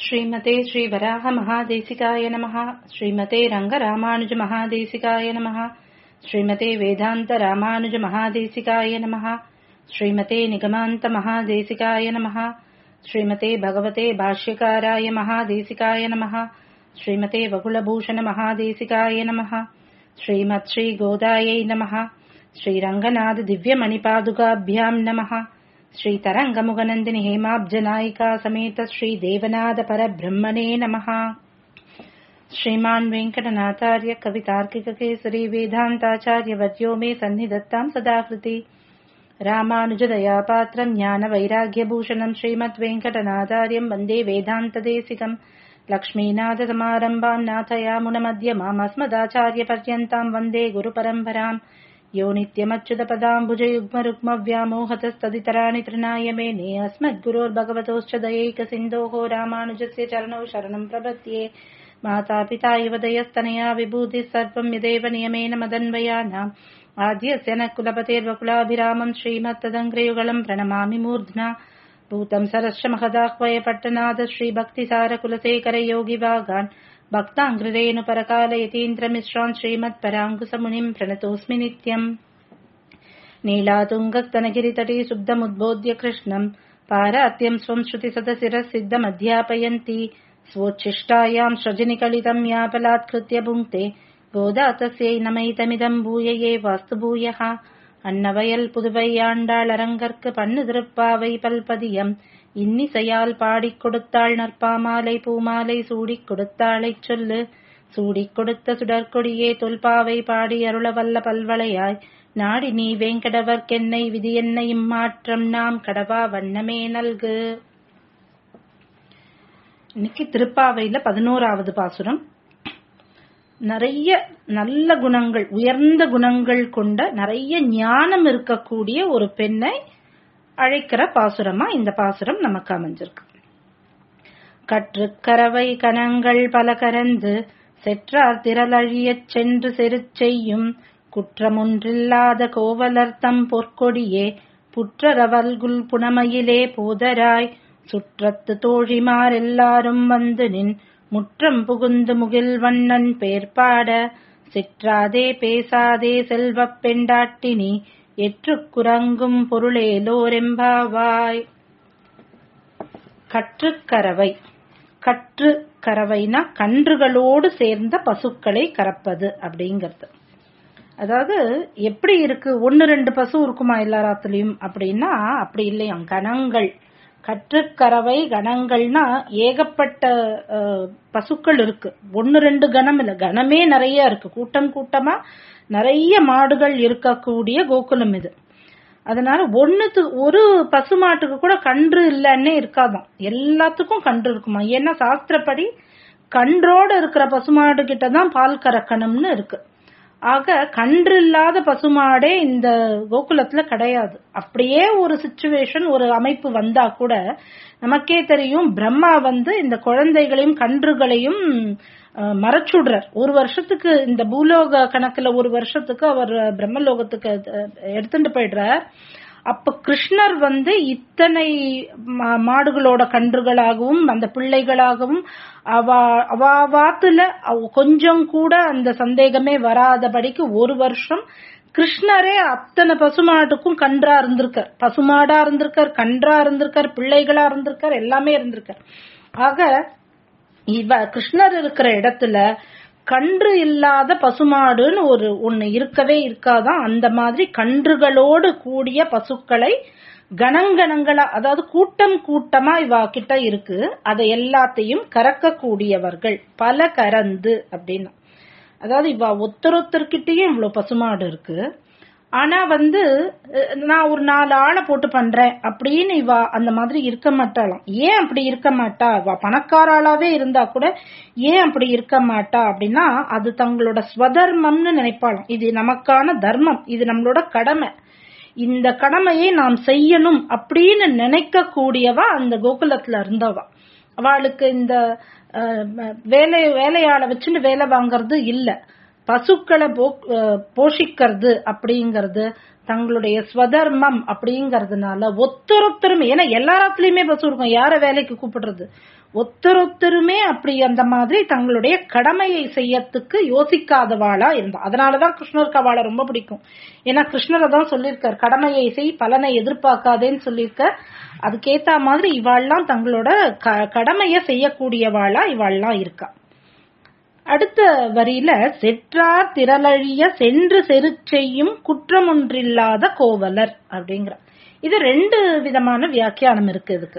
श्रीमते श्रीवराहमहादेशिकाय नमः श्रीमते रङ्गरामानुजमहादेशिकाय नमः श्रीमते वेदान्तरामानुजमहादेशिकाय नमः श्रीमते निगमान्तमहादेशिकाय नमः श्रीमते भगवते भाष्यकाराय महादेशिकाय नमः श्रीमते वकुलभूषणमहादेशिकाय नमः श्रीमत्श्रीगोदायै नमः श्रीरङ्गनाथदिव्यमणिपादुकाभ्याम् नमः श्रीतरङ्गमुगनन्दिनि हेमाब्जनायिका समेत श्रीदेवनाथपरब्रह्मणे नमः श्रीमान् वेङ्कटनाथार्य कवितार्किककेसरी वेदान्ताचार्यवर्यो मे सन्निधत्ताम् सदाकृति रामानुजदयापात्रम् ज्ञानवैराग्यभूषणम् श्रीमद्वेङ्कटनाथार्यम् वन्दे वेदान्तदेशिकम् लक्ष्मीनाथसमारम्भाम् नाथयामुनमध्यमामस्मदाचार्यपर्यन्ताम् वन्दे गुरुपरम्पराम् यो नित्यमच्युतपदाम्बुजयुग्मरुक्मव्यामोहतस्तदितराणि तृणाय मेने अस्मद्गुरोर्भगवतोश्च दयैकसिन्धोः रामानुजस्य चरणौ शरणम् प्रपद्ये मातापिता युवदयस्तनया विभूतिः सर्वम् यदेव नियमेन मदन्वयानाम् आद्यस्य न कुलपतेर्वकुलाभिरामम् श्रीमत्तदङ्ग्रयुगलम् प्रणमामि मूर्ध्ना भूतम् सरश्च महदाह्वय पट्टनाथ श्रीभक्तिसारकुलशेखरयोगिवागान् भक्ताङ्ग्रिरेणुपरकालयतीन्द्रमिश्रान् श्रीमत्पराङ्कुसमुनिम् प्रणतोऽस्मि नित्यम् नीलातुङ्गस्तनगिरितटे शुद्धमुद्बोध्य कृष्णम् पारात्यम् स्वम् श्रुतिसदशिरः सिद्धमध्यापयन्ती स्वोच्छिष्टायाम् सृजनिकलितम् यापलात्कृत्य भुङ्क्ते गोदा तस्यै नमैतमिदम् भूय ये वास्तु भूयः அன்னவயல் புதுவையாண்டாள் அரங்கற்கு பண்ணு திருப்பாவை பல்பதியம் இன்னிசையால் பாடிக் கொடுத்தாள் நற்பாமாலை பூமாலை சூடிக் கொடுத்தாளைச் சொல்லு சூடிக் கொடுத்த சுடற்கொடியே தொல்பாவை பாடி அருளவல்ல பல்வளையாய் நாடி நீ வேங்கடவர்க்கென்னை விதி என்ன இம்மாற்றம் நாம் கடவா வண்ணமே நல்கு இன்னைக்கு திருப்பாவையில பதினோராவது பாசுரம் நிறைய நல்ல குணங்கள் உயர்ந்த குணங்கள் கொண்ட நிறைய ஞானம் இருக்கக்கூடிய ஒரு பெண்ணை அழைக்கிற பாசுரமா இந்த பாசுரம் நமக்கு அமைஞ்சிருக்கு கற்று கரவை கணங்கள் பல கரந்து செற்றார் திரளழியச் சென்று செரு செய்யும் குற்றமொன்றில்லாத கோவலர்த்தம் பொற்கொடியே புற்றரவல்குல் புனமையிலே போதராய் சுற்றத்து தோழிமார் எல்லாரும் வந்து நின் முற்றம் புகுந்து முகில் வண்ணன் பேர்பாட சிற்றாதே பேசாதே செல்வப் பெண்டாட்டினி எற்று குரங்கும் பொருளேலோரெம்பாவாய் கற்றுக்கரவை கற்று கறவைனா கன்றுகளோடு சேர்ந்த பசுக்களை கறப்பது அப்படிங்கிறது அதாவது எப்படி இருக்கு ஒன்னு ரெண்டு பசு இருக்குமா எல்லாராத்துலயும் அப்படின்னா அப்படி இல்லையா கணங்கள் கற்றுக்கறவை கணங்கள்னா ஏகப்பட்ட பசுக்கள் இருக்கு ஒன்னு ரெண்டு கணம் இல்ல கணமே நிறைய இருக்கு கூட்டம் கூட்டமா நிறைய மாடுகள் இருக்கக்கூடிய கோகுலம் இது அதனால ஒண்ணுத்து ஒரு பசு மாட்டுக்கு கூட கன்று இல்லன்னே இருக்காதாம் எல்லாத்துக்கும் கன்று இருக்குமா ஏன்னா சாஸ்திரப்படி கன்றோடு இருக்கிற பசுமாடு கிட்ட தான் பால் கறக்கணும்னு இருக்கு ஆக கன்று இல்லாத பசுமாடே இந்த கோகுலத்துல கிடையாது அப்படியே ஒரு சுச்சுவேஷன் ஒரு அமைப்பு வந்தா கூட நமக்கே தெரியும் பிரம்மா வந்து இந்த குழந்தைகளையும் கன்றுகளையும் மறைச்சுடுறார் ஒரு வருஷத்துக்கு இந்த பூலோக கணக்குல ஒரு வருஷத்துக்கு அவர் பிரம்மலோகத்துக்கு எடுத்துட்டு போயிடுறார் அப்ப கிருஷ்ணர் வந்து இத்தனை மாடுகளோட கன்றுகளாகவும் அந்த பிள்ளைகளாகவும் அவ அவாத்துல கொஞ்சம் கூட அந்த சந்தேகமே வராதபடிக்கு ஒரு வருஷம் கிருஷ்ணரே அத்தனை பசுமாட்டுக்கும் கன்றா இருந்திருக்கார் பசுமாடா இருந்திருக்கார் கன்றா இருந்திருக்கார் பிள்ளைகளா இருந்திருக்கார் எல்லாமே இருந்திருக்கார் ஆக இவ கிருஷ்ணர் இருக்கிற இடத்துல கன்று இல்லாத பசுமாடுன்னு ஒரு ஒண்ணு இருக்கவே இருக்காதான் அந்த மாதிரி கன்றுகளோடு கூடிய பசுக்களை கணங்கணங்களா அதாவது கூட்டம் கூட்டமா இவா கிட்ட இருக்கு அதை எல்லாத்தையும் கறக்கக்கூடியவர்கள் பல கறந்து அப்படின்னா அதாவது இவா ஒத்தரொத்தர்கிட்டயும் இவ்வளவு பசுமாடு இருக்கு ஆனா வந்து நான் ஒரு நாலு ஆளை போட்டு பண்றேன் அப்படின்னு இவா அந்த மாதிரி இருக்க மாட்டாளாம் ஏன் அப்படி இருக்க மாட்டா இவா பணக்காராளாவே இருந்தா கூட ஏன் அப்படி இருக்க மாட்டா அப்படின்னா அது தங்களோட ஸ்வதர்மம்னு நினைப்பாளாம் இது நமக்கான தர்மம் இது நம்மளோட கடமை இந்த கடமையை நாம் செய்யணும் அப்படின்னு நினைக்க கூடியவா அந்த கோகுலத்துல இருந்தவா அவளுக்கு இந்த வேலை வேலையாளை வச்சுட்டு வேலை வாங்கறது இல்ல பசுக்களை போ- அஹ் போஷிக்கிறது அப்படிங்கறது தங்களுடைய ஸ்வதர்மம் அப்படிங்கறதுனால ஒத்தொருத்தருமே ஏன்னா எல்லாத்துலயுமே பசு இருக்கும் யார வேலைக்கு கூப்பிடுறது ஒத்தொருத்தருமே அப்படி அந்த மாதிரி தங்களுடைய கடமையை செய்யறதுக்கு யோசிக்காதவாளா இருந்தா அதனாலதான் கிருஷ்ணருக்கு அவளை ரொம்ப பிடிக்கும் ஏன்னா கிருஷ்ணரை தான் சொல்லியிருக்கார் கடமையை செய் பலனை எதிர்பார்க்காதேன்னு சொல்லியிருக்கார் அதுக்கேத்த மாதிரி இவாள்லாம் தங்களோட க- கடமையை செய்யக்கூடியவாளா இவாள்லாம் இருக்கா அடுத்த வரியில செற்றார் திரளழிய சென்று செரு செய்யும் குற்றமொன்றில்லாத கோவலர் அப்படிங்கிற இது ரெண்டு விதமான வியாக்கியானம் இருக்கு இதுக்கு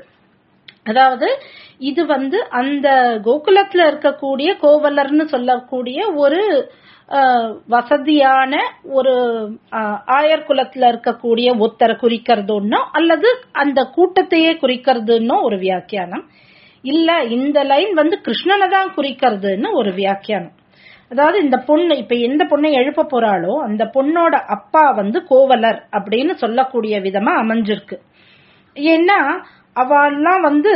அதாவது இது வந்து அந்த கோகுலத்துல இருக்கக்கூடிய கோவலர்னு சொல்லக்கூடிய ஒரு அஹ், வசதியான ஒரு அஹ், ஆயர் குலத்துல இருக்கக்கூடிய ஒத்தரை குறிக்கிறது ஒன்னும் அல்லது அந்த கூட்டத்தையே குறிக்கிறதுன்னு ஒரு வியாக்கியானம் இல்ல இந்த லைன் வந்து கிருஷ்ணனை தான் குறிக்கிறதுன்னு ஒரு வியாக்கியானம் அதாவது இந்த பொண்ணு இப்ப எந்த பொண்ணை எழுப்ப போறாளோ அந்த பொண்ணோட அப்பா வந்து கோவலர் அப்படின்னு சொல்லக்கூடிய விதமா அமைஞ்சிருக்கு ஏன்னா அவெல்லாம் வந்து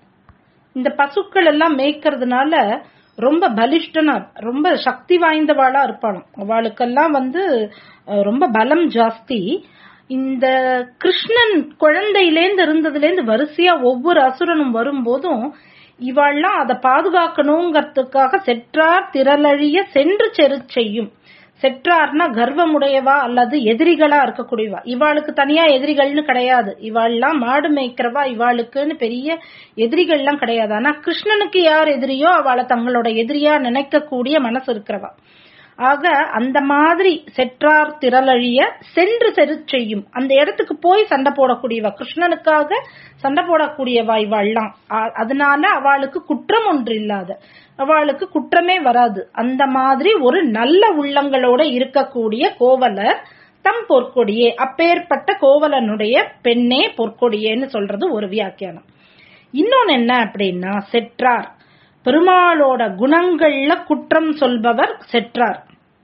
இந்த பசுக்கள் எல்லாம் மேய்க்கிறதுனால ரொம்ப பலிஷ்டனா ரொம்ப சக்தி வாய்ந்தவாளா இருப்பாளாம் அவளுக்கெல்லாம் வந்து அஹ், ரொம்ப பலம் ஜாஸ்தி இந்த கிருஷ்ணன் குழந்தையிலேந்து இருந்ததுலேருந்து வரிசையா ஒவ்வொரு அசுரனும் வரும்போதும் இவாள்லாம் அதை பாதுகாக்கணுங்கிறதுக்காக செற்றார் திரளழிய சென்று செரு செய்யும் செற்றார்னா கர்வமுடையவா அல்லது எதிரிகளா இருக்கக்கூடியவா இவாளுக்கு தனியா எதிரிகள்னு கிடையாது இவாள்லாம் மாடு மேய்க்கிறவா இவாளுக்குன்னு பெரிய எதிரிகள்லாம் கிடையாது ஆனா கிருஷ்ணனுக்கு யார் எதிரியோ அவளை தங்களோட எதிரியா நினைக்கக்கூடிய மனசு இருக்கிறவா ஆக அந்த மாதிரி செற்றார் திரளழிய சென்று செரு செய்யும் அந்த இடத்துக்கு போய் சண்டை போடக்கூடியவா கிருஷ்ணனுக்காக சண்டை போடக்கூடியவா இவாள்லாம் ஆ- அதனால அவளுக்கு குற்றம் ஒன்று இல்லாத அவளுக்கு குற்றமே வராது அந்த மாதிரி ஒரு நல்ல உள்ளங்களோட இருக்கக்கூடிய கோவலர் தம் பொற்கொடியே அப்பேற்பட்ட கோவலனுடைய பெண்ணே பொற்கொடியேன்னு சொல்றது ஒரு வியாக்கியானம் இன்னொன்னு என்ன அப்படின்னா செற்றார் பெருமாளோட குணங்கள்ல குற்றம் சொல்பவர் செற்றார்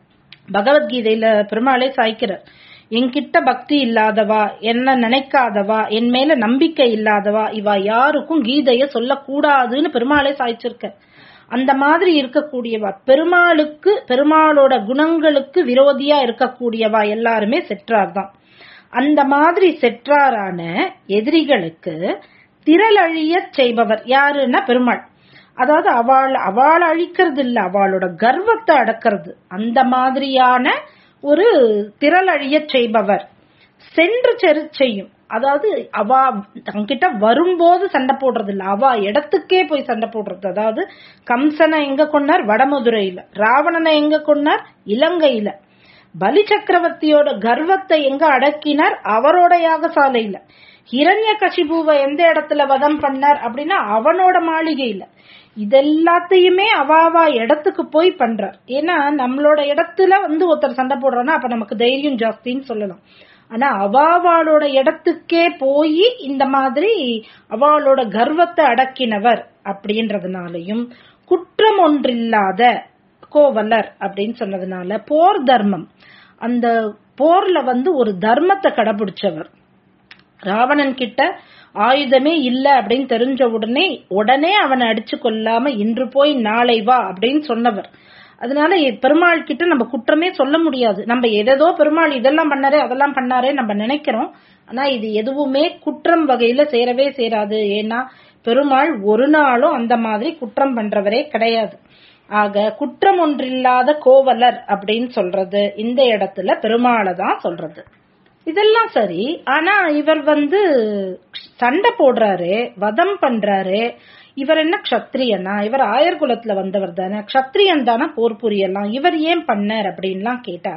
பகவத்கீதையில பெருமாளே சாய்க்கிறார் என்கிட்ட பக்தி இல்லாதவா என்ன நினைக்காதவா என் மேல நம்பிக்கை இல்லாதவா இவா யாருக்கும் கீதைய சொல்லக்கூடாதுன்னு பெருமாளே சாய்ச்சிருக்க அந்த மாதிரி இருக்கக்கூடியவா பெருமாளுக்கு பெருமாளோட குணங்களுக்கு விரோதியா இருக்கக்கூடியவா எல்லாருமே செற்றார் தான் அந்த மாதிரி செற்றாரான எதிரிகளுக்கு திரளழியச் செய்பவர் யாருன்னா பெருமாள் அதாவது அவள் அவள் அழிக்கிறது இல்ல அவளோட கர்வத்தை அடக்கிறது அந்த மாதிரியான ஒரு திரளழியச் செய்பவர் சென்று செரு செய்யும் அதாவது அவ தங்கிட்ட வரும்போது சண்டை போடுறது இல்ல அவ இடத்துக்கே போய் சண்டை போடுறது அதாவது கம்சனை எங்க கொண்டார் வடமதுரையில ராவணனை எங்க கொண்டார் இலங்கையில பலி சக்கரவர்த்தியோட கர்வத்தை எங்க அடக்கினார் அவரோட யாகசாலையில ஹிரண்ய கசிபுவை எந்த இடத்துல வதம் பண்ணார் அப்படின்னா அவனோட மாளிகையில இதெல்லாத்தையுமே அவாவா இடத்துக்கு போய் பண்றார் ஏன்னா நம்மளோட இடத்துல வந்து ஒருத்தர் சண்டை போடுறான்னா அப்ப நமக்கு தைரியம் ஜாஸ்தின்னு சொல்லலாம் ஆனா அவாவாளோட இடத்துக்கே போய் இந்த மாதிரி அவளோட கர்வத்தை அடக்கினவர் அப்படின்றதுனாலையும் குற்றம் ஒன்றில்லாத கோவலர் அப்படின்னு சொன்னதுனால போர் தர்மம் அந்த போர்ல வந்து ஒரு தர்மத்தை கடைபிடிச்சவர் ராவணன் கிட்ட ஆயுதமே இல்ல அப்படின்னு தெரிஞ்ச உடனே உடனே அவனை அடிச்சு கொல்லாம இன்று போய் நாளை வா அப்படின்னு சொன்னவர் அதனால இ- பெருமாள் கிட்ட நம்ம குற்றமே சொல்ல முடியாது நம்ம எதோ பெருமாள் இதெல்லாம் பண்ணாரே அதெல்லாம் பண்ணாரே நம்ம நினைக்கிறோம் ஆனா இது எதுவுமே குற்றம் வகையில சேரவே சேராது ஏன்னா பெருமாள் ஒரு நாளும் அந்த மாதிரி குற்றம் பண்றவரே கிடையாது ஆக குற்றம் ஒன்றில்லாத கோவலர் அப்படின்னு சொல்றது இந்த இடத்துல பெருமாளை தான் சொல்றது இதெல்லாம் சரி ஆனா இவர் வந்து சண்டை போடுறாரு வதம் பண்றாரு இவர் என்ன க்ஷத்ரியனா இவர் ஆயர் குலத்துல வந்தவர் தானே க்ஷத்ரியன் தானே போர் புரியலாம் இவர் ஏன் பண்ணார் அப்படின்லாம் கேட்டா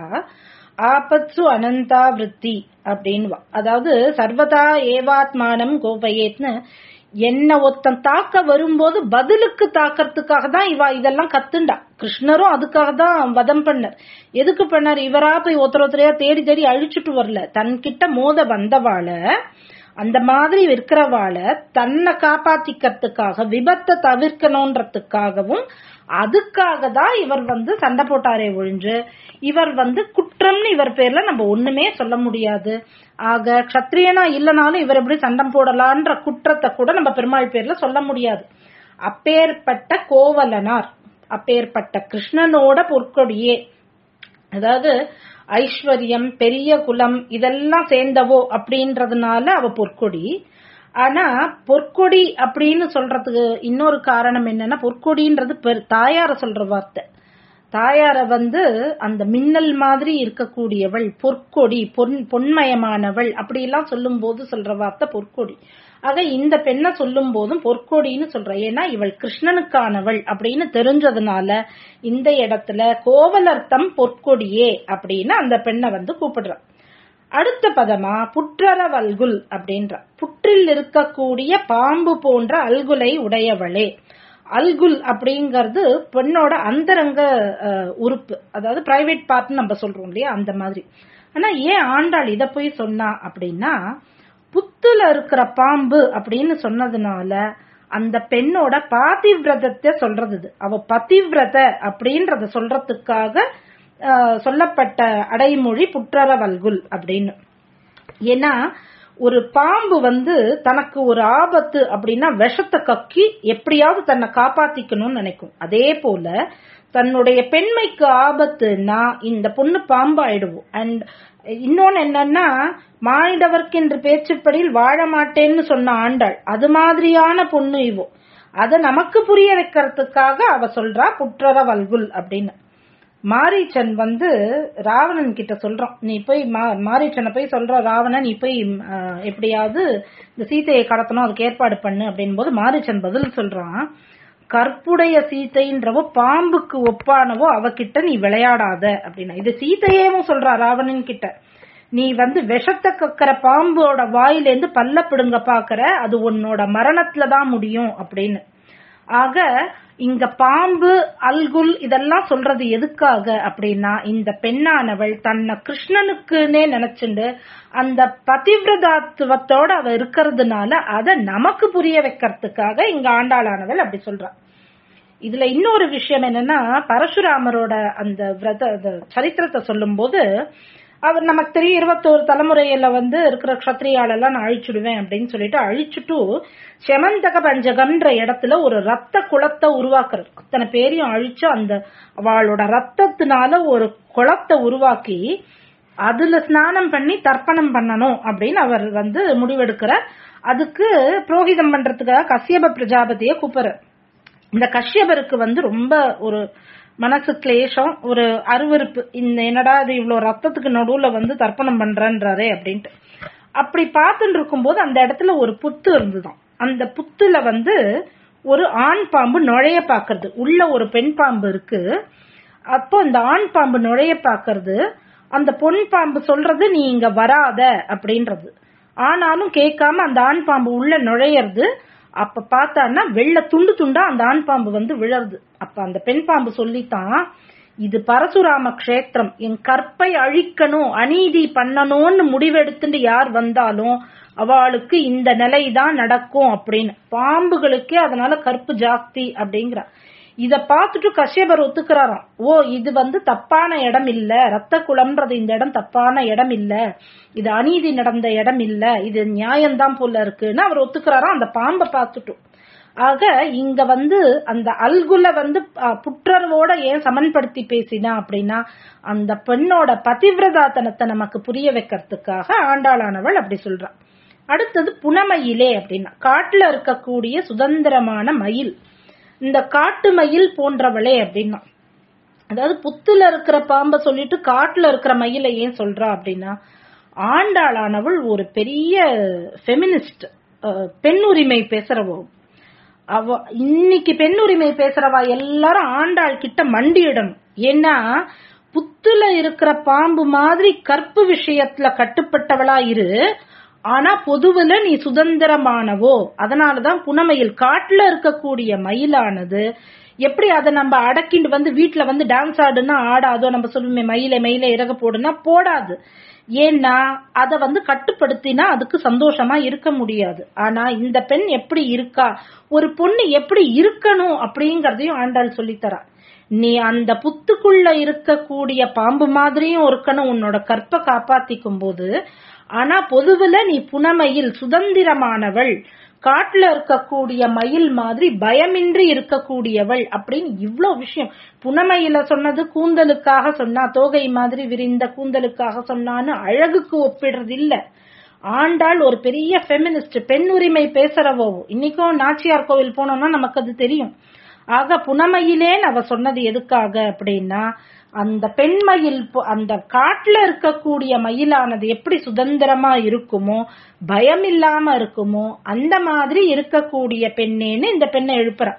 ஆபத்சு அனந்தா விருத்தி அப்படின்னு அதாவது சர்வதா ஏவாத்மானம் கோபயேத்னு என்ன ஒருத்தன் தாக்க வரும்போது பதிலுக்கு தாக்கறதுக்காக தான் இவ இதெல்லாம் கத்துண்டா கிருஷ்ணரும் அதுக்காக தான் வதம் பண்ணார் எதுக்கு பண்ணார் இவரா போய் ஒருத்தர் ஒருத்தரையா தேடி தேடி அழிச்சுட்டு வரல தன்கிட்ட மோத வந்தவாள அந்த மாதிரி இருக்கிறவாள தன்னை காப்பாத்திக்கிறதுக்காக விபத்தை தவிர்க்கணுன்றதுக்காகவும் அதுக்காக தான் இவர் வந்து சண்டை போட்டாரே ஒழிஞ்சு இவர் வந்து குற்றம்னு இவர் பேர்ல நம்ம ஒண்ணுமே சொல்ல முடியாது ஆக க்ஷத்ரியனா இல்லனாலும் இவர் எப்படி சண்டை போடலான்ற குற்றத்தை கூட நம்ம பெருமாள் பேர்ல சொல்ல முடியாது அப்பேற்பட்ட கோவலனார் அப்பேற்பட்ட கிருஷ்ணனோட பொற்கொடியே அதாவது ஐஸ்வர்யம் பெரிய குலம் இதெல்லாம் சேர்ந்தவோ அப்படின்றதுனால அவ பொற்கொடி ஆனா பொற்கொடி அப்படின்னு சொல்றதுக்கு இன்னொரு காரணம் என்னன்னா பொற்கொடின்றது பெரு- தாயார சொல்ற வார்த்தை தாயார வந்து அந்த மின்னல் மாதிரி இருக்கக்கூடியவள் பொற்கொடி பொன் பொன்மயமானவள் அப்படி எல்லாம் சொல்லும் போது சொல்ற வார்த்தை பொற்கொடி ஆக இந்த பெண்ணை சொல்லும் போதும் பொற்கொடின்னு சொல்ற ஏன்னா இவள் கிருஷ்ணனுக்கானவள் அப்படின்னு தெரிஞ்சதுனால இந்த இடத்துல கோவலர்த்தம் பொற்கொடியே அப்படின்னு அந்த பெண்ணை வந்து கூப்பிடுறா அடுத்த பதமா புற்றர வல்குல் அப்படின்ற புற்றில் இருக்கக்கூடிய பாம்பு போன்ற அல்குலை உடையவளே அல்குல் அப்படிங்கிறது பெண்ணோட அந்தரங்க அஹ், உறுப்பு அதாவது பிரைவேட் பார்ட்னு நம்ம சொல்றோம் இல்லையா அந்த மாதிரி ஆனா ஏன் ஆண்டாள் இத போய் சொன்னா அப்படின்னா புத்துல இருக்கிற பாம்பு அப்படின்னு சொன்னதுனால அந்த பெண்ணோட பாதிவிரதத்தை சொல்றது இது. அவ பதிவிரத அப்படின்றத சொல்றதுக்காக அஹ், சொல்லப்பட்ட அடைமொழி புற்றர வல்குல் அப்படின்னு ஏன்னா ஒரு பாம்பு வந்து தனக்கு ஒரு ஆபத்து அப்படின்னா விஷத்தை கக்கி எப்படியாவது தன்னை காப்பாத்திக்கணும்னு நினைக்கும் அதே போல தன்னுடைய பெண்மைக்கு ஆபத்துன்னா இந்த பொண்ணு பாம்பு ஆயிடுவோம் அண்ட் இன்னொன்னு என்னன்னா மானிடவர்க்கென்று பேச்சுப்படியில் வாழ மாட்டேன்னு சொன்ன ஆண்டாள் அது மாதிரியான பொண்ணு இவோ அத நமக்கு புரிய வைக்கிறதுக்காக அவ சொல்றா புற்றர வல்குல் அப்படின்னு மாரீச்சன் வந்து ராவணன் கிட்ட சொல்றான் நீ போய் மா- மாரீச்சனை போய் சொல்ற ராவணன் நீ போய் ஆஹ், எப்படியாவது இந்த சீதையை கடத்தணும் அதுக்கு ஏற்பாடு பண்ணு அப்படின் போது மாரீச்சன் பதில் சொல்றான் கற்புடைய சீதைன்றவோ பாம்புக்கு ஒப்பானவோ அவகிட்ட நீ விளையாடாத அப்படின்னா இது சீதையேவும் சொல்றா ராவணன் கிட்ட நீ வந்து விஷத்தை கக்கிற பாம்போட வாயிலேந்து பல்ல பிடுங்க பாக்குற அது உன்னோட மரணத்துல தான் முடியும் அப்படின்னு ஆக இங்க பாம்பு அல்குல் இதெல்லாம் சொல்றது எதுக்காக அப்படின்னா இந்த பெண்ணானவள் தன்னை கிருஷ்ணனுக்குன்னே நினைச்சுண்டு அந்த பதிவிரதாத்துவத்தோட அவ இருக்கிறதுனால அத நமக்கு புரிய வைக்கிறதுக்காக இங்க ஆண்டாளானவள் அப்படி சொல்றா இதுல இன்னொரு விஷயம் என்னன்னா பரசுராமரோட அந்த விரத அந்த சரித்திரத்தை சொல்லும்போது அவர் நமக்கு தெரியும் இருபத்தோரு தலைமுறையில வந்து இருக்கிற க்ஷத்ரியாலெல்லாம் நான் அழிச்சுடுவேன் அப்படின்னு சொல்லிட்டு அழிச்சுட்டு செமந்தக பஞ்சகம்ன்ற இடத்துல ஒரு ரத்த குளத்தை உருவாக்குறார் அத்தனை பேரையும் அழிச்சு அந்த அவளோட ரத்தத்தினால ஒரு குளத்தை உருவாக்கி அதுல ஸ்நானம் பண்ணி தர்ப்பணம் பண்ணணும் அப்படின்னு அவர் வந்து முடிவெடுக்கிறார் அதுக்கு புரோகிதம் பண்றதுக்காக கசியப பிரஜாபதியை கூப்பிடுறார் இந்த கஷ்யபருக்கு வந்து ரொம்ப ஒரு மனசு கிளேஷம் ஒரு அருவருப்பு இந்த என்னடா இது இவ்வளவு ரத்தத்துக்கு நடுவுல வந்து தர்ப்பணம் பண்றன்றாரே அப்படின்ட்டு அப்படி பார்த்துட்டு இருக்கும்போது அந்த இடத்துல ஒரு புத்து இருந்துதான் அந்த புத்துல வந்து ஒரு ஆண் பாம்பு நுழைய பாக்குறது உள்ள ஒரு பெண் பாம்பு இருக்கு அப்போ அந்த ஆண் பாம்பு நுழைய பாக்குறது அந்த பொன் பாம்பு சொல்றது நீ இங்க வராத அப்படின்றது ஆனாலும் கேட்காம அந்த ஆண் பாம்பு உள்ள நுழையிறது அப்ப பார்த்தான்னா வெள்ள துண்டு துண்டா அந்த ஆண் பாம்பு வந்து விழருது அப்ப அந்த பெண் பாம்பு சொல்லித்தான் இது பரசுராம க்ஷேத்திரம் என் கற்பை அழிக்கணும் அநீதி பண்ணணும்னு முடிவெடுத்துட்டு யார் வந்தாலும் அவளுக்கு இந்த நிலை தான் நடக்கும் அப்படின்னு பாம்புகளுக்கே அதனால கற்பு ஜாஸ்தி அப்படிங்கிற இத பார்த்துட்டு கஷ்யபர் ஒத்துக்கிறாராம் ஓ இது வந்து தப்பான இடம் இல்ல ரத்த குளம்ன்றது இந்த இடம் தப்பான இடம் இல்ல இது அநீதி நடந்த இடம் இல்ல இது நியாயம்தான் போல இருக்குன்னு அவர் ஒத்துக்கிறாராம் அந்த பாம்பை பார்த்துட்டும் ஆக இங்க வந்து அந்த அல்குல வந்து அஹ், புற்றர்வோட ஏன் சமன்படுத்தி பேசினா அப்படின்னா அந்த பெண்ணோட பதிவிரதாத்தனத்தை நமக்கு புரிய வைக்கிறதுக்காக ஆண்டாளானவள் அப்படி சொல்றா அடுத்தது புனமயிலே அப்படின்னா காட்டுல இருக்கக்கூடிய சுதந்திரமான மயில் இந்த காட்டு மயில் போன்றவளே அப்படின்னா அதாவது புத்துல இருக்கிற பாம்பை சொல்லிட்டு காட்டுல இருக்கிற மயிலை ஏன் சொல்றா அப்படின்னா ஆண்டாளானவள் ஒரு பெரிய ஃபெமினிஸ்ட் பெண் உரிமை பேசுறவோ அவ இன்னைக்கு பெண் உரிமை பேசுறவா எல்லாரும் ஆண்டாள் கிட்ட மண்டியிடணும் ஏன்னா புத்துல இருக்கிற பாம்பு மாதிரி கற்பு விஷயத்துல கட்டுப்பட்டவளா இரு ஆனா பொதுவுல நீ சுதந்திரமானவோ அதனாலதான் புனமயில் காட்டுல இருக்கக்கூடிய மயிலானது எப்படி அதை நம்ம அடக்கிட்டு வந்து வீட்டுல வந்து டான்ஸ் ஆடுனா ஆடாதோ நம்ம சொல்லுமே மயிலை மயிலை இறக போடுனா போடாது ஏன்னா அத வந்து கட்டுப்படுத்தினா அதுக்கு சந்தோஷமா இருக்க முடியாது ஆனா இந்த பெண் எப்படி இருக்கா ஒரு பொண்ணு எப்படி இருக்கணும் அப்படிங்கறதையும் ஆண்டாள் சொல்லித்தரா நீ அந்த புத்துக்குள்ள இருக்கக்கூடிய பாம்பு மாதிரியும் இருக்கணும் உன்னோட கற்பை காப்பாத்திக்கும் போது ஆனா பொதுவுல நீ புனமையில் சுதந்திரமானவள் காட்டுல இருக்கக்கூடிய மயில் மாதிரி பயமின்றி இருக்கக்கூடியவள் அப்படின்னு இவ்ளோ விஷயம் புனமயில சொன்னது கூந்தலுக்காக சொன்னா தோகை மாதிரி விரிந்த கூந்தலுக்காக சொன்னான்னு அழகுக்கு ஒப்பிடுறது இல்ல ஆண்டாள் ஒரு பெரிய ஃபெமினிஸ்ட் பெண் உரிமை பேசுறவோ இன்னைக்கும் நாச்சியார் கோவில் போனோம்னா நமக்கு அது தெரியும் ஆக புனமயிலேன்னு அவ சொன்னது எதுக்காக அப்படின்னா அந்த பெண்மயில் பொ- அந்த காட்டுல இருக்கக்கூடிய மயிலானது எப்படி சுதந்திரமா இருக்குமோ பயம் இல்லாம இருக்குமோ அந்த மாதிரி இருக்கக்கூடிய பெண்ணேன்னு இந்த பெண்ணை எழுப்புறா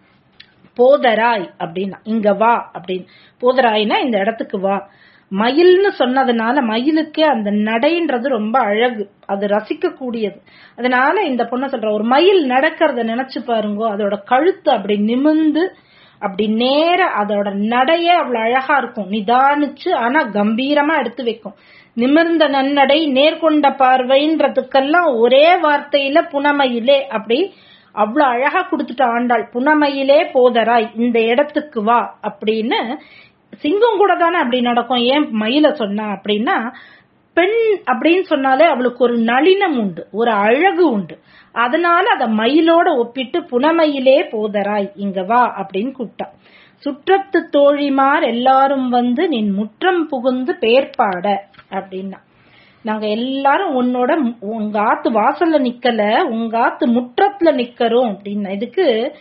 போதராய் அப்படின்னா இங்க வா அப்படின்னு போதராய்னா இந்த இடத்துக்கு வா மயில்னு சொன்னதுனால மயிலுக்கே அந்த நடைன்றது ரொம்ப அழகு அது ரசிக்க கூடியது அதனால இந்த பொண்ணு சொல்ற ஒரு மயில் நடக்கிறத நினைச்சு பாருங்க அதோட கழுத்து அப்படி நிமிந்து அப்படி நேர அதோட நடையே அவ்வளவு அழகா இருக்கும் நிதானிச்சு ஆனா கம்பீரமா எடுத்து வைக்கும் நிமிர்ந்த நன்னடை நேர்கொண்ட பார்வைன்றதுக்கெல்லாம் ஒரே வார்த்தையில புனமயிலே அப்படி அவ்வளவு அழகா கொடுத்துட்ட ஆண்டாள் புனமயிலே போதராய் இந்த இடத்துக்கு வா அப்படின்னு சிங்கம் கூட தானே அப்படி நடக்கும் ஏன் மயில சொன்னா அப்படின்னா பெண் அப்படின்னு சொன்னாலே அவளுக்கு ஒரு நளினம் உண்டு ஒரு அழகு உண்டு அதனால அத மயிலோட ஒப்பிட்டு புனமயிலே போதராய் இங்க வா அப்படின்னு கூப்பிட்டா சுற்றத்து தோழிமார் எல்லாரும் வந்து நின் முற்றம் புகுந்து பேர்பாட அப்படின்னா நாங்க எல்லாரும் உன்னோட மு- உங்க ஆத்து வாசல்ல நிக்கல உங்க ஆத்து முற்றத்துல நிக்கிறோம் அப்படின்னா இதுக்கு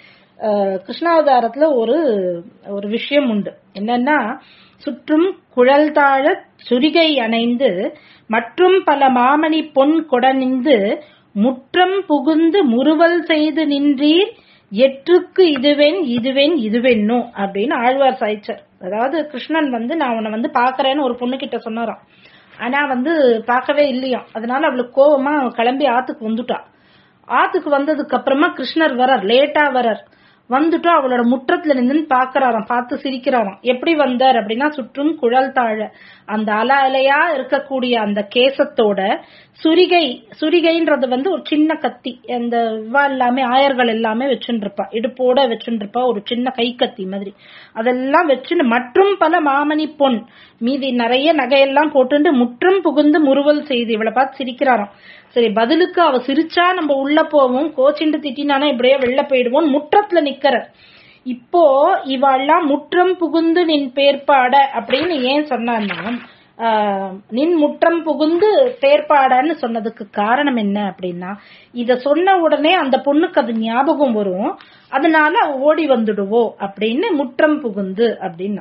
அஹ், கிருஷ்ணாவதாரத்துல ஒரு ஒரு விஷயம் உண்டு என்னன்னா சுற்றும் குழல் தாழ சுரிகை அணைந்து மற்றும் பல மாமணி பொன் கொடனிந்து முற்றம் புகுந்து முறுவல் செய்து நின்றீர் எற்றுக்கு இதுவென் இதுவென் இதுவென்னோ அப்படின்னு ஆழ்வார் சாய்ச்சர் அதாவது கிருஷ்ணன் வந்து நான் உன்னை வந்து பாக்குறேன்னு ஒரு பொண்ணு கிட்ட சொன்னாராம் ஆனா வந்து பார்க்கவே இல்லையாம் அதனால அவளுக்கு கோவமா அவ கிளம்பி ஆத்துக்கு வந்துட்டா ஆத்துக்கு வந்ததுக்கு அப்புறமா கிருஷ்ணர் வரார் லேட்டா வரார் வந்துட்டு அவளோட முற்றத்துல நின்று பாக்குறாராம் பார்த்து சிரிக்கிறாராம் எப்படி வந்தார் அப்படின்னா சுற்றும் குழல் தாழ அந்த அல அலையா இருக்கக்கூடிய அந்த கேசத்தோட சுரிகை சுரிகைன்றது வந்து ஒரு சின்ன கத்தி அந்த இவா எல்லாமே ஆயர்கள் எல்லாமே வச்சுருப்பா இடுப்போட வச்சுருப்பா ஒரு சின்ன கை கத்தி மாதிரி அதெல்லாம் வச்சுன்னு மற்றும் பல மாமணி பொன் மீதி நிறைய நகையெல்லாம் போட்டுண்டு முற்றும் புகுந்து முறுவல் செய்து இவளை பார்த்து சிரிக்கிறாராம் சரி பதிலுக்கு அவ சிரிச்சா நம்ம உள்ள போவோம் கோச்சிண்டு திட்டினானா இப்படியே வெளில போயிடுவோம் முற்றத்துல நிக்கிற இப்போ இவெல்லாம் முற்றம் புகுந்து நின் பேர்பாட அப்படின்னு ஏன் சொன்னான்னா ஆஹ், நின் முற்றம் புகுந்து பேர்பாடன்னு சொன்னதுக்கு காரணம் என்ன அப்படின்னா இத சொன்ன உடனே அந்த பொண்ணுக்கு அது ஞாபகம் வரும் அதனால அவ ஓடி வந்துடுவோ அப்படின்னு முற்றம் புகுந்து அப்படின்னா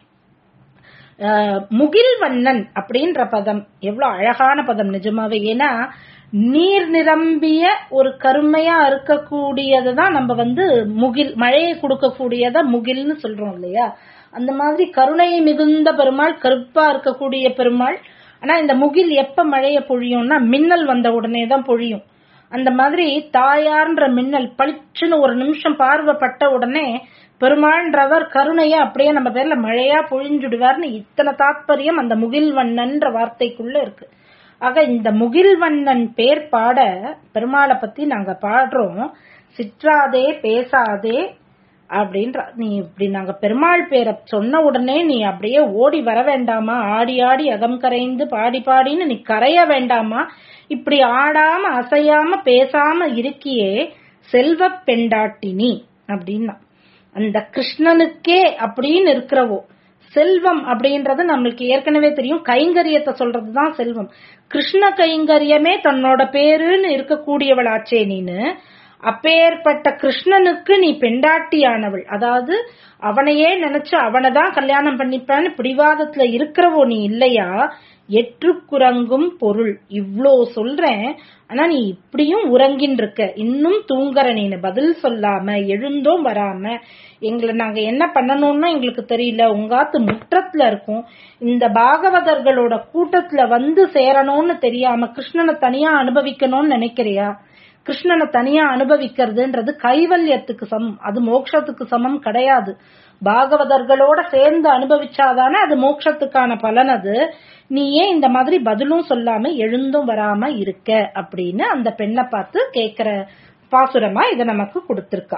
ஆஹ், முகில்வண்ணன் அப்படின்ற பதம் எவ்வளவு அழகான பதம் நிஜமாவே ஏன்னா நீர் நிரம்பிய ஒரு கருமையா இருக்கக்கூடியதுதான் நம்ம வந்து முகில் மழையை கொடுக்கக்கூடியத முகில்னு சொல்றோம் இல்லையா அந்த மாதிரி கருணை மிகுந்த பெருமாள் கருப்பா இருக்கக்கூடிய பெருமாள் ஆனா இந்த முகில் எப்ப மழைய பொழியும்னா மின்னல் வந்த உடனே தான் பொழியும் அந்த மாதிரி தாயார்ன்ற மின்னல் பளிச்சுன்னு ஒரு நிமிஷம் பார்வைப்பட்ட உடனே பெருமாள்ன்றவர் கருணைய அப்படியே நம்ம பேர்ல மழையா பொழிஞ்சுடுவார்னு இத்தனை தாத்பரியம் அந்த முகில்வண்ணன்ற வார்த்தைக்குள்ள இருக்கு ஆக இந்த முகில்வண்ணன் பேர் பாட பெருமாளை பத்தி நாங்க பாடுறோம் சிற்றாதே பேசாதே அப்படின்ற நீ இப்படி நாங்க பெருமாள் பேரை சொன்ன உடனே நீ அப்படியே ஓடி வர வேண்டாமா ஆடி ஆடி அகம் கரைந்து பாடி பாடின்னு நீ கரைய வேண்டாமா இப்படி ஆடாம அசையாம பேசாம இருக்கியே செல்வ பெண்டாட்டினி அப்படின்னா அந்த கிருஷ்ணனுக்கே அப்படின்னு இருக்கிறவோ செல்வம் அப்படின்றது நம்மளுக்கு ஏற்கனவே தெரியும் கைங்கரியத்தை சொல்றதுதான் செல்வம் கிருஷ்ண கைங்கரியமே தன்னோட பேருன்னு இருக்கக்கூடியவளாச்சே நீனு அப்பேற்பட்ட கிருஷ்ணனுக்கு நீ பெண்டாட்டியானவள் அதாவது அவனையே நினைச்சு அவனை தான் கல்யாணம் பண்ணிப்பேன்னு பிடிவாதத்துல இருக்கிறவோ நீ இல்லையா எற்றுக்குறங்கும் பொருள் இவ்ளோ சொல்றேன் ஆனா நீ இப்படியும் உறங்கின்னு இருக்க இன்னும் தூங்குற நீனு பதில் சொல்லாம எழுந்தும் வராம எங்களை நாங்க என்ன பண்ணணும்னு எங்களுக்கு தெரியல உங்காத்து முற்றத்துல இருக்கும் இந்த பாகவதர்களோட கூட்டத்துல வந்து சேரணும்னு தெரியாம கிருஷ்ணனை தனியா அனுபவிக்கணும்னு நினைக்கிறியா கிருஷ்ணனை தனியா அனுபவிக்கிறதுன்றது கைவல்யத்துக்கு சமம் அது மோட்சத்துக்கு சமம் கிடையாது பாகவதர்களோட சேர்ந்து அனுபவிச்சாதானே அது மோட்சத்துக்கான பலன் அது நீ ஏன் இந்த மாதிரி பதிலும் சொல்லாம எழுந்தும் வராம இருக்க அப்படின்னு அந்த பெண்ணை பார்த்து கேக்குற பாசுரமா இத நமக்கு கொடுத்திருக்கா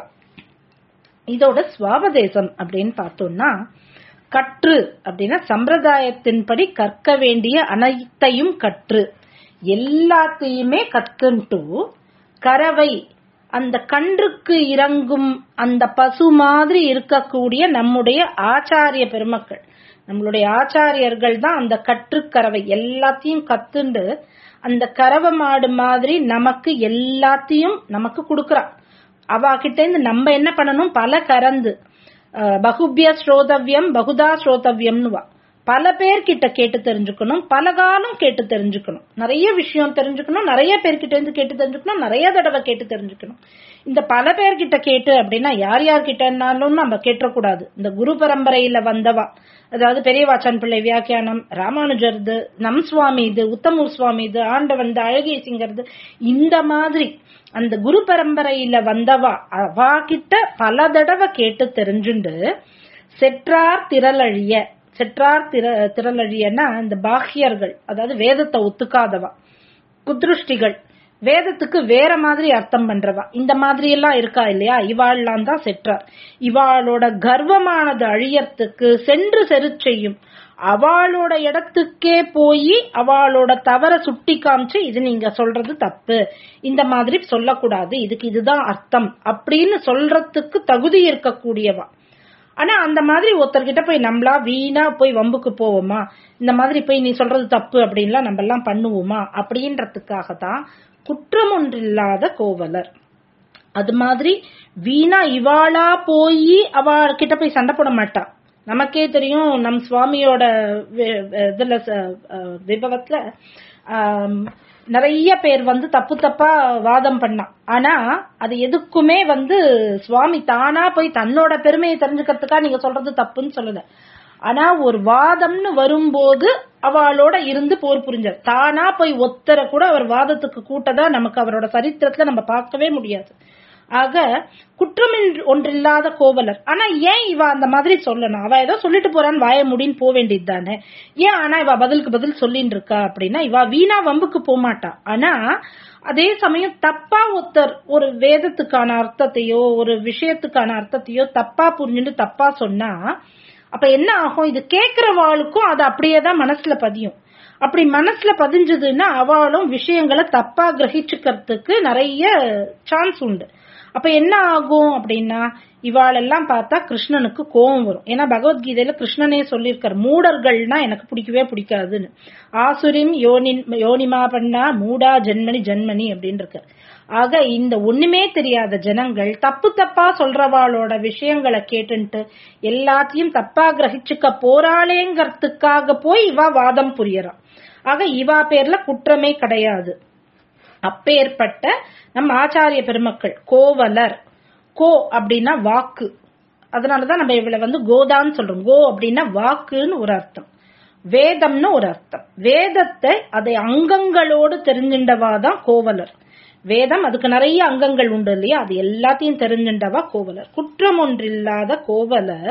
இதோட சுவாபதேசம் அப்படின்னு பார்த்தோம்னா கற்று அப்படின்னா சம்பிரதாயத்தின்படி கற்க வேண்டிய அனைத்தையும் கற்று எல்லாத்தையுமே கத்துன்ட்டு கரவை அந்த கன்றுக்கு இறங்கும் அந்த பசு மாதிரி இருக்கக்கூடிய நம்முடைய ஆச்சாரிய பெருமக்கள் நம்மளுடைய ஆச்சாரியர்கள் தான் அந்த கற்றுக்கறவை எல்லாத்தையும் கத்துண்டு அந்த கறவை மாடு மாதிரி நமக்கு எல்லாத்தையும் நமக்கு கொடுக்கறா அவ கிட்ட இருந்து நம்ம என்ன பண்ணணும் பல கறந்து அஹ், பகுபிய ஸ்ரோதவ்யம் பகுதா ஸ்ரோதவ்யம்னுவா பல பேர் கிட்ட கேட்டு தெரிஞ்சுக்கணும் பல காலம் கேட்டு தெரிஞ்சுக்கணும் நிறைய விஷயம் தெரிஞ்சுக்கணும் நிறைய பேர்கிட்ட இருந்து கேட்டு தெரிஞ்சுக்கணும் நிறைய தடவை கேட்டு தெரிஞ்சுக்கணும் இந்த பல பேர்கிட்ட கேட்டு அப்படின்னா யார் யார் கிட்டனாலும் நம்ம கேட்டக்கூடாது இந்த குரு பரம்பரையில வந்தவா அதாவது பெரியவாச்சான் பிள்ளை வியாக்கியானம் ராமானுஜர்து நம் சுவாமி இது உத்தமூர் சுவாமி இது ஆண்டவன் அழகிய சிங்கர்து இந்த மாதிரி அந்த குரு பரம்பரையில வந்தவா அவா கிட்ட பல தடவை கேட்டு தெரிஞ்சுண்டு செற்றார் திரளழிய செற்றார் திர திரளழியன்னா இந்த பாக்கியர்கள் அதாவது வேதத்தை ஒத்துக்காதவா குத்ருஷ்டிகள் வேதத்துக்கு வேற மாதிரி அர்த்தம் பண்றவா இந்த மாதிரி எல்லாம் இருக்கா இல்லையா இவாள்லாம் தான் செற்றார் இவாளோட கர்வமானது அழியறதுக்கு சென்று செரு செய்யும் அவளோட இடத்துக்கே போய் அவளோட தவற சுட்டி காமிச்சு இது நீங்க சொல்றது தப்பு இந்த மாதிரி சொல்லக்கூடாது இதுக்கு இதுதான் அர்த்தம் அப்படின்னு சொல்றதுக்கு தகுதி இருக்கக்கூடியவா ஆனா அந்த மாதிரி ஒருத்தர்கிட்ட போய் நம்மளா வீணா போய் வம்புக்கு போவோமா இந்த மாதிரி போய் நீ சொல்றது தப்பு அப்படின்லாம் நம்ம எல்லாம் பண்ணுவோமா அப்படின்றதுக்காக தான் குற்றம் ஒன்றில்லாத கோவலர் அது மாதிரி வீணா இவாளா போய் அவ கிட்ட போய் சண்டை போட மாட்டா நமக்கே தெரியும் நம் சுவாமியோட வி- இதுல ச- அஹ் விபவத்துல ஆம், நிறைய பேர் வந்து தப்பு தப்பா வாதம் பண்ணா ஆனா அது எதுக்குமே வந்து சுவாமி தானா போய் தன்னோட பெருமையை தெரிஞ்சுக்கிறதுக்கா நீங்க சொல்றது தப்புன்னு சொல்லல ஆனா ஒரு வாதம்னு வரும்போது அவளோட இருந்து போர் புரிஞ்சார் தானா போய் ஒத்தர கூட அவர் வாதத்துக்கு கூட்டதா நமக்கு அவரோட சரித்திரத்துல நம்ம பார்க்கவே முடியாது ஆக குற்றம் ஒன்றில்லாத கோவலர் ஆனா ஏன் இவ அந்த மாதிரி சொல்லணும் அவ ஏதோ சொல்லிட்டு போறான்னு வாய முடின்னு போக வேண்டியது தானே ஏன் ஆனா இவ பதிலுக்கு பதில் சொல்லிட்டு இருக்கா அப்படின்னா இவ வீணா வம்புக்கு போக மாட்டா ஆனா அதே சமயம் தப்பா ஒருத்தர் ஒரு வேதத்துக்கான அர்த்தத்தையோ ஒரு விஷயத்துக்கான அர்த்தத்தையோ தப்பா புரிஞ்சுட்டு தப்பா சொன்னா அப்ப என்ன ஆகும் இது கேக்குறவாளுக்கும் அது அப்படியே தான் மனசுல பதியும் அப்படி மனசுல பதிஞ்சதுன்னா அவளும் விஷயங்களை தப்பா கிரகிச்சுக்கிறதுக்கு நிறைய சான்ஸ் உண்டு அப்ப என்ன ஆகும் அப்படின்னா இவாளெல்லாம் பார்த்தா கிருஷ்ணனுக்கு கோபம் வரும் ஏன்னா பகவத்கீதையில கிருஷ்ணனே சொல்லியிருக்காரு மூடர்கள்னா எனக்கு பிடிக்கவே பிடிக்காதுன்னு ஆசுரிம் யோனின் யோனிமா பண்ணா மூடா ஜென்மனி ஜென்மனி அப்படின்னு இருக்காரு ஆக இந்த ஒண்ணுமே தெரியாத ஜனங்கள் தப்பு தப்பா சொல்றவாளோட விஷயங்களை கேட்டுன்ட்டு எல்லாத்தையும் தப்பா கிரகிச்சுக்க போறாளேங்கிறதுக்காக போய் இவ வாதம் புரியறான் ஆக இவா பேர்ல குற்றமே கிடையாது அப்பேற்பட்ட நம்ம ஆச்சாரிய பெருமக்கள் கோவலர் கோ அப்படின்னா வாக்கு அதனாலதான் நம்ம இவளை வந்து கோதான்னு சொல்றோம் கோ அப்படின்னா வாக்குன்னு ஒரு அர்த்தம் வேதம்னு ஒரு அர்த்தம் வேதத்தை அதை அங்கங்களோடு தெரிஞ்சின்றவாதான் கோவலர் வேதம் அதுக்கு நிறைய அங்கங்கள் உண்டு இல்லையா அது எல்லாத்தையும் தெரிஞ்சின்றவா கோவலர் குற்றம் ஒன்றில்லாத கோவலர்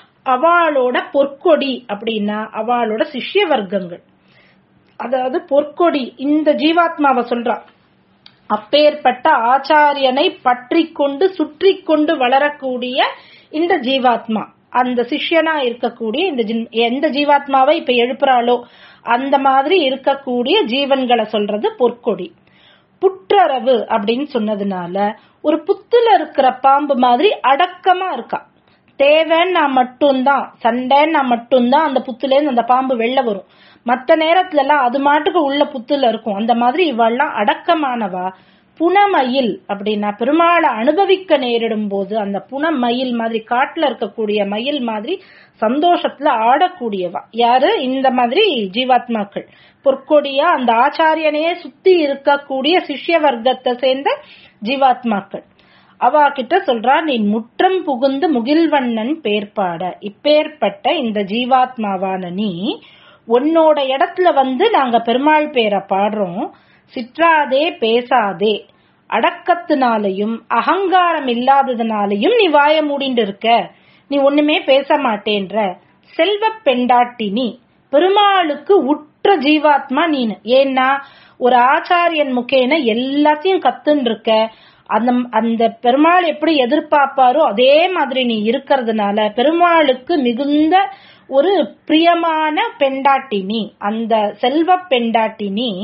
அவளோட பொற்கொடி அப்படின்னா அவளோட சிஷ்ய வர்க்கங்கள் அதாவது பொற்கொடி இந்த ஜீவாத்மாவை சொல்றா அப்பேற்பட்ட ஆச்சாரியனை பற்றி கொண்டு சுற்றி கொண்டு வளரக்கூடிய இந்த ஜீவாத்மா அந்த சிஷ்யனா இருக்கக்கூடிய இந்த ஜின்- எந்த ஜீவாத்மாவை இப்ப எழுப்புறாளோ அந்த மாதிரி இருக்கக்கூடிய ஜீவன்களை சொல்றது பொற்கொடி புற்றரவு அப்படின்னு சொன்னதுனால ஒரு புத்துல இருக்கிற பாம்பு மாதிரி அடக்கமா இருக்கா தேவைன்னா மட்டும்தான் சண்டைன்னா மட்டும்தான் அந்த புத்துல இருந்து அந்த பாம்பு வெளில வரும் மத்த நேரத்துல எல்லாம் அது மாட்டுக்கு உள்ள புத்துல இருக்கும் அந்த மாதிரி இவெல்லாம் அடக்கமானவா புனமயில் அப்படின்னா பெருமாளை அனுபவிக்க நேரிடும் போது அந்த புனமயில் மாதிரி காட்டுல இருக்கக்கூடிய மயில் மாதிரி சந்தோஷத்துல ஆடக்கூடியவா யாரு இந்த மாதிரி ஜீவாத்மாக்கள் பொற்கொடியா அந்த ஆச்சாரியனையே சுத்தி இருக்கக்கூடிய சிஷ்ய வர்க்கத்தை சேர்ந்த ஜீவாத்மாக்கள் அவா கிட்ட சொல்றா நீ முற்றம் புகுந்து முகில்வண்ணன் பேர்பாட இப்பேற்பட்ட இந்த ஜீவாத்மாவான நீ உன்னோட இடத்துல வந்து நாங்க பெருமாள் பேரை பாடுறோம் சிற்றாதே பேசாதே அடக்கத்தினாலையும் அகங்காரம் இல்லாததுனாலையும் நீ வாய மூடிண்டு இருக்க நீ ஒண்ணுமே பேச மாட்டேன்ற செல்வ பெண்டாட்டி நீ பெருமாளுக்கு உற்ற ஜீவாத்மா நீனு ஏன்னா ஒரு ஆச்சாரியன் முக்கேன எல்லாத்தையும் கத்துன்னு இருக்க அந்த அந்த பெருமாள் எப்படி எதிர்பார்ப்பாரோ அதே மாதிரி நீ இருக்கிறதுனால பெருமாளுக்கு மிகுந்த ஒரு பிரியமான பெண்டாட்டி நீ அந்த செல்வ பெண்டாட்டி நீ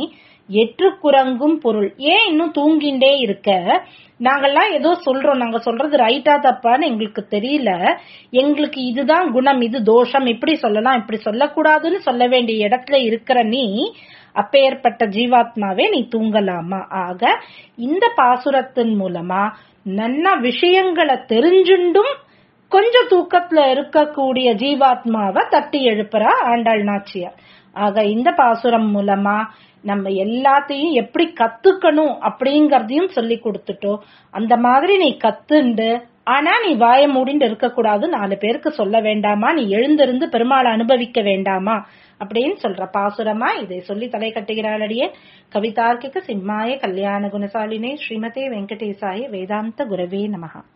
எற்றுக்குறங்கும் பொருள் ஏன் இன்னும் தூங்கிண்டே இருக்க நாங்கெல்லாம் ஏதோ சொல்றோம் நாங்க சொல்றது ரைட்டா தப்பான்னு எங்களுக்கு தெரியல எங்களுக்கு இதுதான் குணம் இது தோஷம் இப்படி சொல்லலாம் இப்படி சொல்லக்கூடாதுன்னு சொல்ல வேண்டிய இடத்துல இருக்கிற நீ அப்பேற்பட்ட ஜீவாத்மாவே நீ தூங்கலாமா ஆக இந்த பாசுரத்தின் மூலமா நல்ல விஷயங்களை தெரிஞ்சுண்டும் கொஞ்சம் தூக்கத்துல இருக்கக்கூடிய ஜீவாத்மாவை தட்டி எழுப்புறா ஆண்டாள் நாச்சியார் ஆக இந்த பாசுரம் மூலமா நம்ம எல்லாத்தையும் எப்படி கத்துக்கணும் அப்படிங்கறதையும் சொல்லி கொடுத்துட்டோம் அந்த மாதிரி நீ கத்துண்டு ஆனா நீ வாய மூடிண்டு இருக்கக்கூடாது நாலு பேருக்கு சொல்ல வேண்டாமா நீ எழுந்திருந்து பெருமாளை அனுபவிக்க வேண்டாமா அப்படின்னு சொல்ற பாசுரமா இதை சொல்லி தலை கட்டுகிறாளடியே கவிதார்க்கிக சிம்மாய கல்யாண குணசாலினே ஸ்ரீமதே வெங்கடேசாய வேதாந்த குரவே நமகா